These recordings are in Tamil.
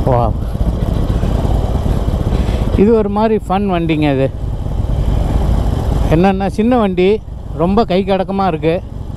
வா இது ஒரு மாதிரி ஃபன் வண்டிங்க இது என்னென்னா சின்ன வண்டி ரொம்ப கை கடக்கமாக இருக்குது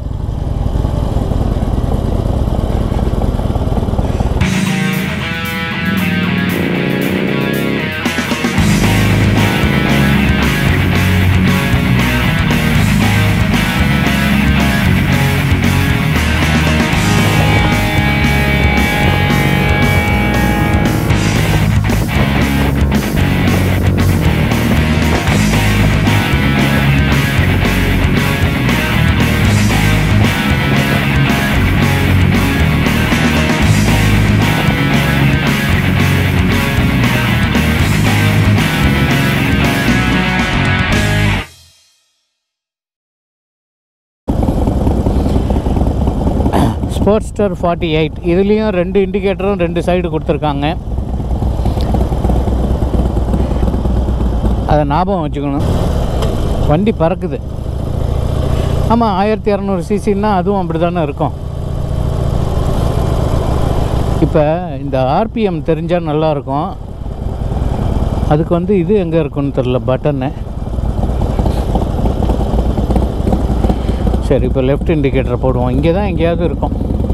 ஸ்போர்ட்ஸ்டர் ஃபார்ட்டி எயிட் இதுலேயும் ரெண்டு இண்டிகேட்டரும் ரெண்டு சைடு கொடுத்துருக்காங்க அதை ஞாபகம் வச்சுக்கணும் வண்டி பறக்குது ஆமாம் ஆயிரத்தி இரநூறு சிசின்னா அதுவும் அப்படி தானே இருக்கும் இப்போ இந்த ஆர்பிஎம் தெரிஞ்சால் நல்லாயிருக்கும் அதுக்கு வந்து இது எங்கே இருக்குன்னு தெரில பட்டனு சரி இப்போ லெஃப்ட் இண்டிகேட்டர் போடுவோம் இங்கே தான் எங்கேயாவது இருக்கும்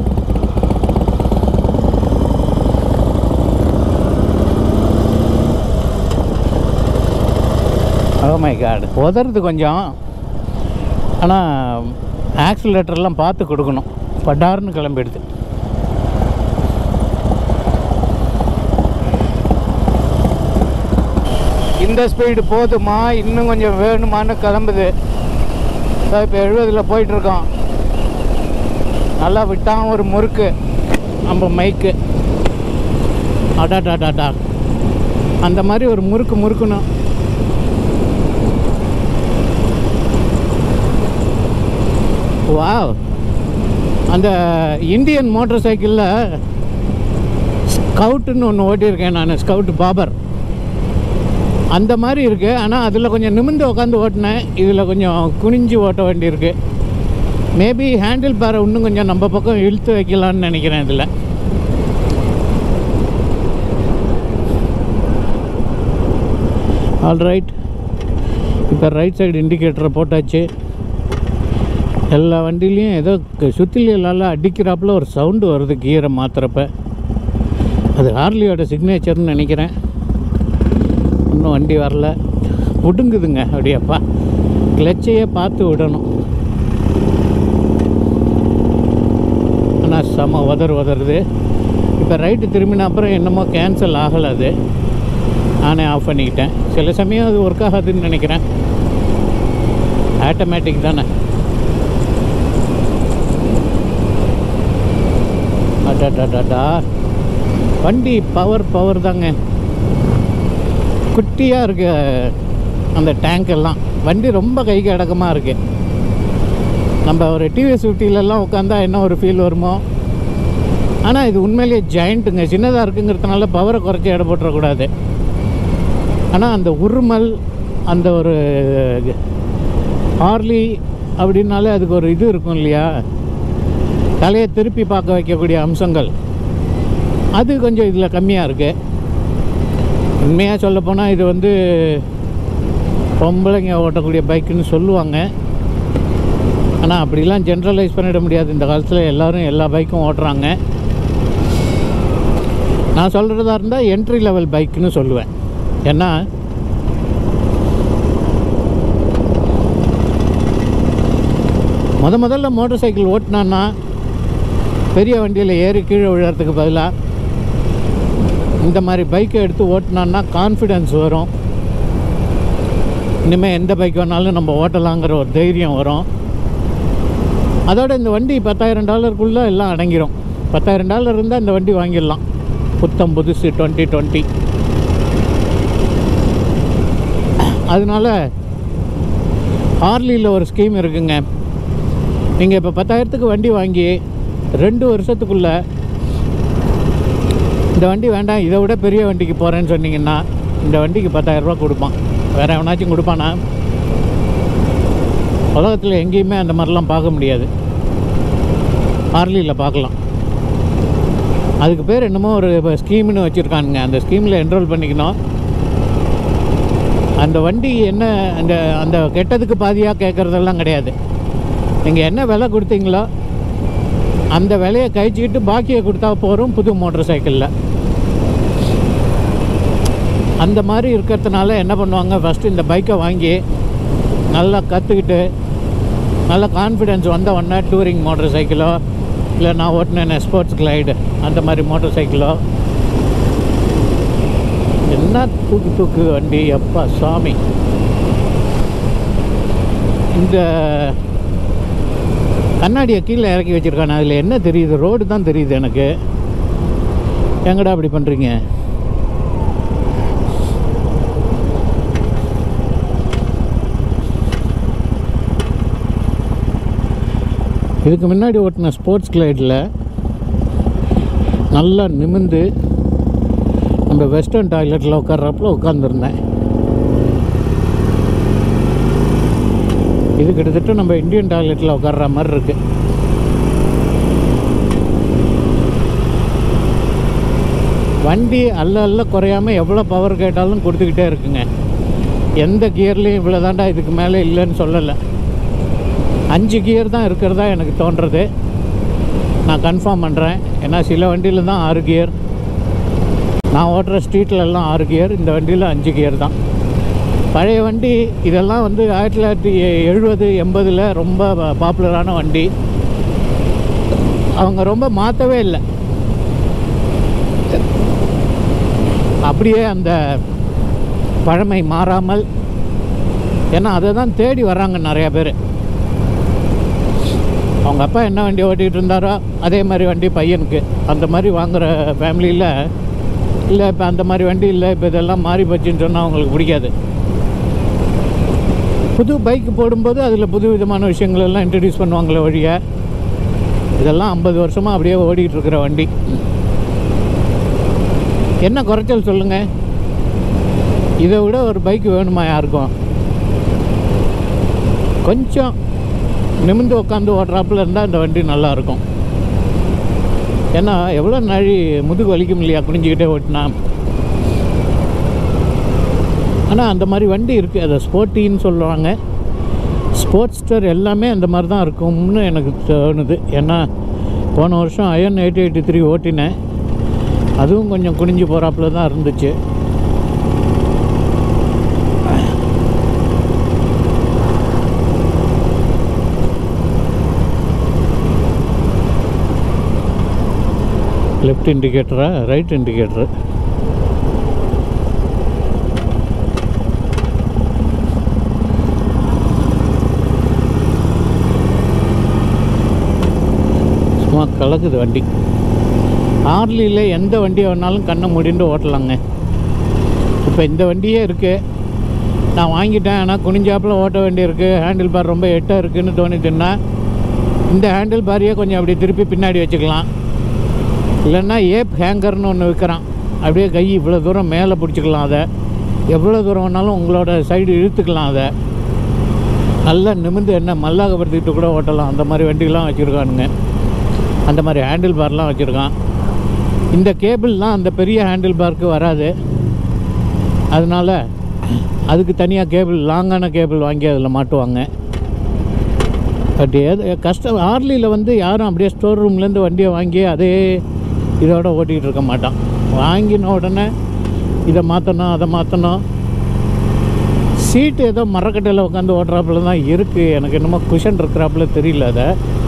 ஓ மை காட் உதறது கொஞ்சம் ஆனால் ஆக்சிலேட்டர்லாம் பார்த்து கொடுக்கணும் படார்னு கிளம்பிடுது இந்த ஸ்பீடு போதுமா இன்னும் கொஞ்சம் வேணுமான்னு கிளம்புது இப்போ எழுபதில் போயிட்டுருக்கோம் நல்லா விட்டான் ஒரு முறுக்கு நம்ம மைக்கு அடாடாடாடா அந்த மாதிரி ஒரு முறுக்கு முறுக்கணும் வாவ் அந்த இந்தியன் மோட்டார் சைக்கிளில் ஸ்கவுட்டுன்னு ஒன்று ஓட்டியிருக்கேன் நான் ஸ்கவுட் பாபர் அந்த மாதிரி இருக்குது ஆனால் அதில் கொஞ்சம் நிமிர்ந்து உட்காந்து ஓட்டினேன் இதில் கொஞ்சம் குனிஞ்சு ஓட்ட வேண்டியிருக்கு மேபி ஹேண்டில் பாரை இன்னும் கொஞ்சம் நம்ம பக்கம் இழுத்து வைக்கலான்னு நினைக்கிறேன் இதில் ஆல் ரைட் இப்போ ரைட் சைடு இண்டிகேட்டரை போட்டாச்சு எல்லா வண்டிலையும் ஏதோ சுத்திலாம் அடிக்கிறாப்புல ஒரு சவுண்டு வருது கீரை மாத்துறப்ப அது ஹார்லியோட சிக்னேச்சர்னு நினைக்கிறேன் இன்னும் வண்டி வரல ஒடுங்குதுங்க அப்படியேப்பா கிளச்சையே பார்த்து விடணும் ஆனால் செம உதறு உதறுது இப்போ ரைட்டு திரும்பின அப்புறம் என்னமோ கேன்சல் ஆகலை அது நானே ஆஃப் பண்ணிக்கிட்டேன் சில சமயம் அது ஒர்க் ஆகாதுன்னு நினைக்கிறேன் ஆட்டோமேட்டிக் தானே அடாடாடாடா வண்டி பவர் பவர் தாங்க குட்டியாக இருக்கு அந்த டேங்க் எல்லாம் வண்டி ரொம்ப கைக்கு அடக்கமாக இருக்கு நம்ம ஒரு டிவிஎஸ் ஃபிஃப்டிலெல்லாம் உட்காந்தா என்ன ஒரு ஃபீல் வருமோ ஆனால் இது உண்மையிலேயே ஜாயிண்ட்டுங்க சின்னதாக இருக்குங்கிறதுனால பவரை குறைச்சி எடை போட்டுறக்கூடாது ஆனால் அந்த உருமல் அந்த ஒரு ஹார்லி அப்படின்னாலே அதுக்கு ஒரு இது இருக்கும் இல்லையா தலையை திருப்பி பார்க்க வைக்கக்கூடிய அம்சங்கள் அது கொஞ்சம் இதில் கம்மியாக இருக்குது உண்மையாக சொல்லப்போனால் இது வந்து பொம்பளைங்க ஓட்டக்கூடிய பைக்குன்னு சொல்லுவாங்க ஆனால் அப்படிலாம் ஜென்ரலைஸ் பண்ணிட முடியாது இந்த காலத்தில் எல்லோரும் எல்லா பைக்கும் ஓட்டுறாங்க நான் சொல்கிறதா இருந்தால் என்ட்ரி லெவல் பைக்குன்னு சொல்லுவேன் ஏன்னா முத முதல்ல மோட்டார் சைக்கிள் ஓட்டினான்னா பெரிய வண்டியில் ஏறி கீழே விழுறதுக்கு பதிலாக இந்த மாதிரி பைக்கை எடுத்து ஓட்டினான்னா கான்ஃபிடென்ஸ் வரும் இனிமேல் எந்த பைக் வேணாலும் நம்ம ஓட்டலாங்கிற ஒரு தைரியம் வரும் அதோட இந்த வண்டி பத்தாயிரம் டாலருக்குள்ளே எல்லாம் அடங்கிரும் பத்தாயிரம் டாலர் இருந்தால் இந்த வண்டி வாங்கிடலாம் புத்தம் புதுசு டுவெண்ட்டி டுவெண்ட்டி அதனால ஹார்லியில் ஒரு ஸ்கீம் இருக்குங்க நீங்கள் இப்போ பத்தாயிரத்துக்கு வண்டி வாங்கி ரெண்டு வருஷத்துக்குள்ளே இந்த வண்டி வேண்டாம் இதை விட பெரிய வண்டிக்கு போகிறேன்னு சொன்னீங்கன்னா இந்த வண்டிக்கு பத்தாயிரரூபா கொடுப்பான் வேறு எவனாச்சும் கொடுப்பானா உலகத்தில் எங்கேயுமே அந்த மாதிரிலாம் பார்க்க முடியாது ஹார்லியில் பார்க்கலாம் அதுக்கு பேர் என்னமோ ஒரு ஸ்கீம்னு வச்சுருக்கானுங்க அந்த ஸ்கீமில் என்ரோல் பண்ணிக்கணும் அந்த வண்டி என்ன அந்த அந்த கெட்டதுக்கு பாதியாக கேட்குறதெல்லாம் கிடையாது நீங்கள் என்ன விலை கொடுத்தீங்களோ அந்த விலையை கழிச்சிக்கிட்டு பாக்கியை கொடுத்தா போகிறோம் புது மோட்டர் சைக்கிளில் அந்த மாதிரி இருக்கிறதுனால என்ன பண்ணுவாங்க ஃபஸ்ட்டு இந்த பைக்கை வாங்கி நல்லா கற்றுக்கிட்டு நல்ல கான்ஃபிடென்ஸ் வந்த உடனே டூரிங் மோட்டர் சைக்கிளோ இல்லை நான் ஓட்டினேன் ஸ்போர்ட்ஸ் கிளைடு அந்த மாதிரி மோட்டர் சைக்கிளோ என்ன தூக்கு தூக்கு வண்டி அப்பா சாமி இந்த கண்ணாடியை கீழே இறக்கி வச்சுருக்கானே அதில் என்ன தெரியுது ரோடு தான் தெரியுது எனக்கு எங்கடா அப்படி பண்ணுறீங்க இதுக்கு முன்னாடி ஓட்டின ஸ்போர்ட்ஸ் கிளைடில் நல்லா நிமிந்து நம்ம வெஸ்டர்ன் டாய்லெட்டில் உட்கார்றப்பல உட்காந்துருந்தேன் இது கிட்டத்தட்ட நம்ம இந்தியன் டாய்லெட்டில் உட்கார்ற மாதிரி இருக்கு வண்டி அல்ல அல்ல குறையாம எவ்வளோ பவர் கேட்டாலும் கொடுத்துக்கிட்டே இருக்குங்க எந்த கியர்லேயும் இவ்வளோ தாண்டா இதுக்கு மேலே இல்லைன்னு சொல்லலை அஞ்சு கியர் தான் இருக்கிறதா எனக்கு தோன்றது நான் கன்ஃபார்ம் பண்ணுறேன் ஏன்னா சில வண்டியில் தான் ஆறு கியர் நான் ஓட்டுற ஸ்ட்ரீட்ல எல்லாம் ஆறு கியர் இந்த வண்டியில் அஞ்சு கியர் தான் பழைய வண்டி இதெல்லாம் வந்து ஆயிரத்தி தொள்ளாயிரத்தி எழுபது எண்பதில் ரொம்ப பாப்புலரான வண்டி அவங்க ரொம்ப மாற்றவே இல்லை அப்படியே அந்த பழமை மாறாமல் ஏன்னா அதை தான் தேடி வர்றாங்க நிறையா பேர் அவங்க அப்பா என்ன வண்டி ஓட்டிகிட்டு இருந்தாரோ அதே மாதிரி வண்டி பையனுக்கு அந்த மாதிரி வாங்குகிற ஃபேமிலியில் இல்லை இப்போ அந்த மாதிரி வண்டி இல்லை இப்போ இதெல்லாம் மாறி போச்சுன்னு சொன்னால் அவங்களுக்கு பிடிக்காது புது பைக் போடும்போது அதில் புது விதமான விஷயங்கள் எல்லாம் இன்ட்ரடியூஸ் பண்ணுவாங்களே வழிய இதெல்லாம் ஐம்பது வருஷமாக அப்படியே ஓடிட்டு இருக்கிற வண்டி என்ன குறைச்சல் சொல்லுங்கள் இதை விட ஒரு பைக் வேணுமா யாருக்கும் கொஞ்சம் நிமிந்து உட்காந்து ஓட்டுறாப்புல இருந்தால் இந்த வண்டி நல்லாயிருக்கும் ஏன்னா எவ்வளோ நாழி முதுகு வலிக்கும் இல்லையா குனிஞ்சிக்கிட்டே ஓட்டினா ஆனால் அந்த மாதிரி வண்டி இருக்குது அதை ஸ்போர்ட்டின்னு சொல்லுவாங்க ஸ்போர்ட்ஸ்டர் எல்லாமே அந்த மாதிரி தான் இருக்கும்னு எனக்கு தோணுது ஏன்னா போன வருஷம் அயன் எயிட் எயிட்டி த்ரீ ஓட்டினேன் அதுவும் கொஞ்சம் குனிஞ்சு போகிறாப்புல தான் இருந்துச்சு லெஃப்ட் இண்டிகேட்டரா ரைட் இண்டிகேட்டரு சும்மா கலக்குது வண்டி ஆர்லியில் எந்த வண்டி வேணாலும் கண்ணை மூடிட்டு ஓட்டலாங்க இப்போ இந்த வண்டியே இருக்குது நான் வாங்கிட்டேன் ஆனால் குனிஞ்சாப்பில் ஓட்ட வேண்டியிருக்கு ஹேண்டில் பார் ரொம்ப எட்டாக இருக்குதுன்னு தோணிச்சுன்னா இந்த ஹேண்டில் பாரையே கொஞ்சம் அப்படி திருப்பி பின்னாடி வச்சுக்கலாம் இல்லைன்னா ஏப் ஹேங்கர்னு ஒன்று விற்கிறான் அப்படியே கை இவ்வளோ தூரம் மேலே பிடிச்சிக்கலாம் அதை எவ்வளோ தூரம் வேணாலும் உங்களோட சைடு இழுத்துக்கலாம் அதை நல்லா நிமிந்து என்ன மல்லாகப்படுத்திக்கிட்டு கூட ஓட்டலாம் அந்த மாதிரி வண்டிலாம் வச்சுருக்கானுங்க அந்த மாதிரி ஹேண்டில் பார்லாம் வச்சுருக்கான் இந்த கேபிள்லாம் அந்த பெரிய ஹேண்டில் பார்க்கு வராது அதனால் அதுக்கு தனியாக கேபிள் லாங்கான கேபிள் வாங்கி அதில் மாட்டுவாங்க பட் எது கஷ்டம் ஆர்லியில் வந்து யாரும் அப்படியே ஸ்டோர் ரூம்லேருந்து வண்டியை வாங்கி அதே இதோட ஓட்டிகிட்டு இருக்க மாட்டான் வாங்கின உடனே இதை மாற்றணும் அதை மாற்றணும் சீட்டு ஏதோ மரக்கட்டையில் உட்காந்து ஓட்டுறாப்புல தான் இருக்குது எனக்கு என்னமோ குஷன் இருக்கிறாப்புல தெரியல அதை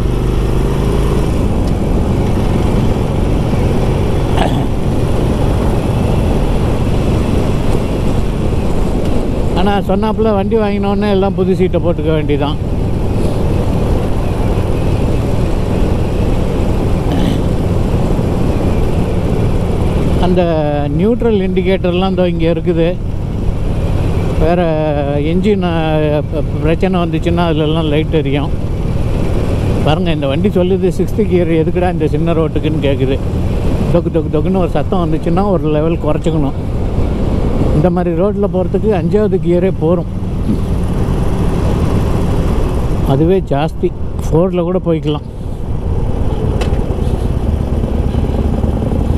ஆனால் சொன்னாப்புல வண்டி வாங்கினோடனே எல்லாம் புது சீட்டை போட்டுக்க வேண்டியதான் அந்த நியூட்ரல் இண்டிகேட்டர்லாம் இந்த இங்கே இருக்குது வேறு என்ஜின் பிரச்சனை வந்துச்சுன்னா அதிலெல்லாம் லைட் எரியும் பாருங்கள் இந்த வண்டி சொல்லுது சிக்ஸ்த்து கியர் எதுக்குடா இந்த சின்ன ரோட்டுக்குன்னு கேட்குது தொக்கு தொக்கு தொக்குன்னு ஒரு சத்தம் வந்துச்சுன்னா ஒரு லெவல் குறைச்சிக்கணும் இந்த மாதிரி ரோட்டில் போகிறதுக்கு அஞ்சாவது கியரே போகும் அதுவே ஜாஸ்தி ஃபோரில் கூட போய்க்கலாம்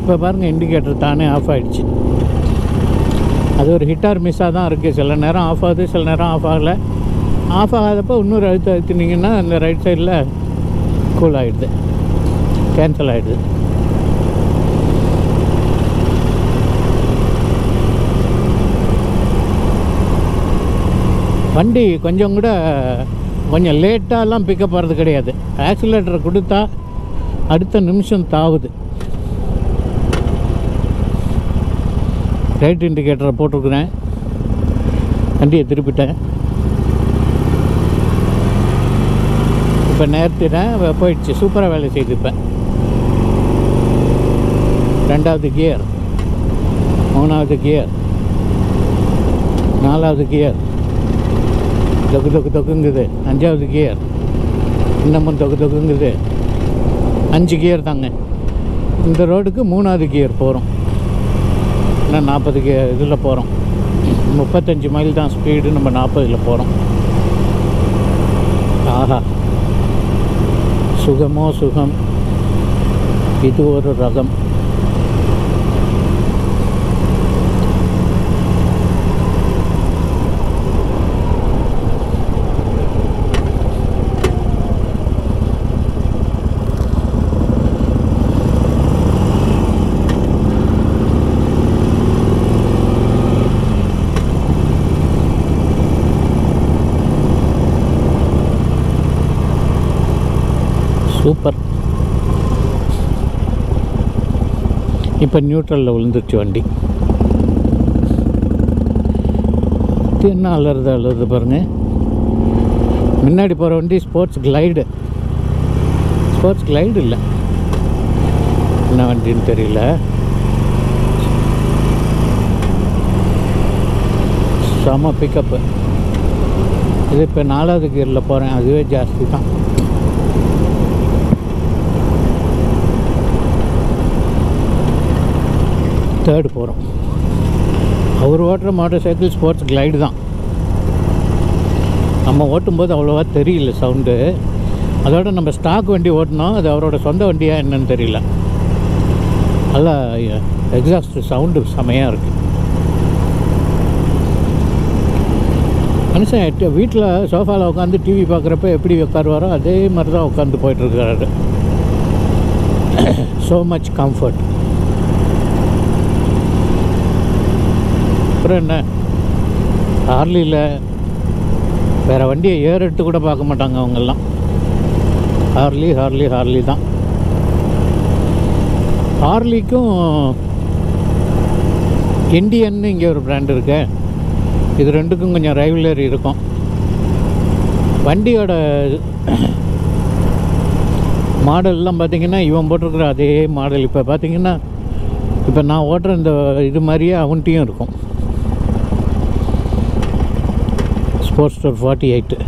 இப்போ பாருங்கள் இண்டிகேட்டர் தானே ஆஃப் ஆகிடுச்சு அது ஒரு ஹிட்டார் மிஸ்ஸாக தான் இருக்குது சில நேரம் ஆஃப் ஆகுது சில நேரம் ஆஃப் ஆகலை ஆஃப் ஆகாதப்போ இன்னொரு அழுத்து அழுத்தினீங்கன்னா அந்த ரைட் சைடில் கூல் ஆகிடுது கேன்சல் ஆகிடுது வண்டி கொஞ்சம் கூட கொஞ்சம் லேட்டாலாம் பிக்கப் ஆகிறது கிடையாது ஆக்சிலேட்டரை கொடுத்தா அடுத்த நிமிஷம் தாவுது ரைட் இண்டிகேட்டரை போட்டிருக்கிறேன் வண்டியை திருப்பிட்டேன் இப்போ நேர்த்திட்டேன் போயிடுச்சு சூப்பராக வேலை செய்து இப்போ ரெண்டாவது கியர் மூணாவது கியர் நாலாவது கியர் தொக்கு தொக்கு தொக்குங்குது அஞ்சாவது கியர் இன்னமும் தொக்கு தொக்குங்குது அஞ்சு கியர் தாங்க இந்த ரோடுக்கு மூணாவது கியர் போகிறோம் இன்னும் நாற்பது கி இதில் போகிறோம் முப்பத்தஞ்சு மைல் தான் ஸ்பீடு நம்ம நாற்பதில் போகிறோம் ஆஹா சுகமோ சுகம் இது ஒரு ரகம் சூப்பர் இப்போ நியூட்ரலில் விழுந்துருச்சு வண்டி இது என்ன அலறுது அலறுது பாருங்க முன்னாடி போகிற வண்டி ஸ்போர்ட்ஸ் கிளைடு ஸ்போர்ட்ஸ் கிளைடு இல்லை என்ன வண்டின்னு தெரியல செம பிக்கப்பு இது இப்போ நாலாவது கியரில் போகிறேன் அதுவே ஜாஸ்தி தான் தேர்டு போகிறோம் அவர் ஓட்டுற மோட்டார் சைக்கிள் ஸ்போர்ட்ஸ் கிளைடு தான் நம்ம ஓட்டும்போது அவ்வளோவா தெரியல சவுண்டு அதோட நம்ம ஸ்டாக் வண்டி ஓட்டினோம் அது அவரோட சொந்த வண்டியா என்னன்னு தெரியல நல்லா எக்ஸாஸ்ட் சவுண்டு செமையாக இருக்குது மனுஷன் வீட்டில் சோஃபாவில் உட்காந்து டிவி பார்க்குறப்ப எப்படி உட்காருவாரோ அதே மாதிரி தான் உட்காந்து போயிட்டுருக்காரு ஸோ மச் கம்ஃபர்ட் அப்புறம் என்ன ஹார்லியில் வேறு வண்டியை ஏர் எடுத்து கூட பார்க்க மாட்டாங்க அவங்கெல்லாம் ஹார்லி ஹார்லி ஹார்லி தான் ஹார்லிக்கும் இண்டியன்னு இங்கே ஒரு பிராண்ட் இருக்கு இது ரெண்டுக்கும் கொஞ்சம் ரைவலரி இருக்கும் வண்டியோட மாடல்லாம் பார்த்தீங்கன்னா இவன் போட்டிருக்கிற அதே மாடல் இப்போ பார்த்தீங்கன்னா இப்போ நான் ஓட்டுற இந்த இது மாதிரியே அவன்கிட்டையும் இருக்கும் sports store forty eight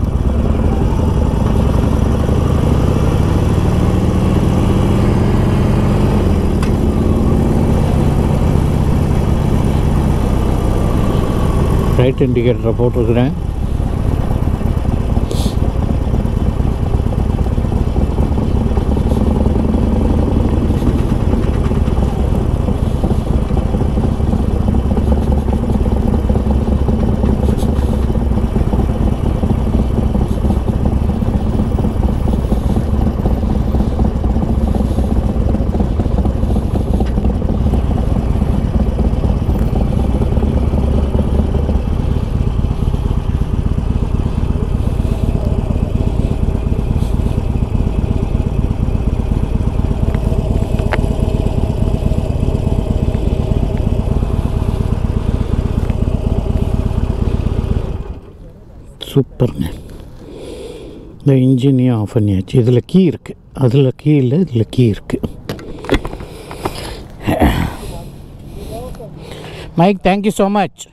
right இண்டிகேட்டரை போட்டிருக்கிறேன் சூப்பருங்க இந்த இன்ஜினையும் ஆஃப் பண்ணியாச்சு இதில் கீ இருக்குது அதில் கீ இல்லை இதில் கீ இருக்குது மைக் தேங்க்யூ ஸோ மச்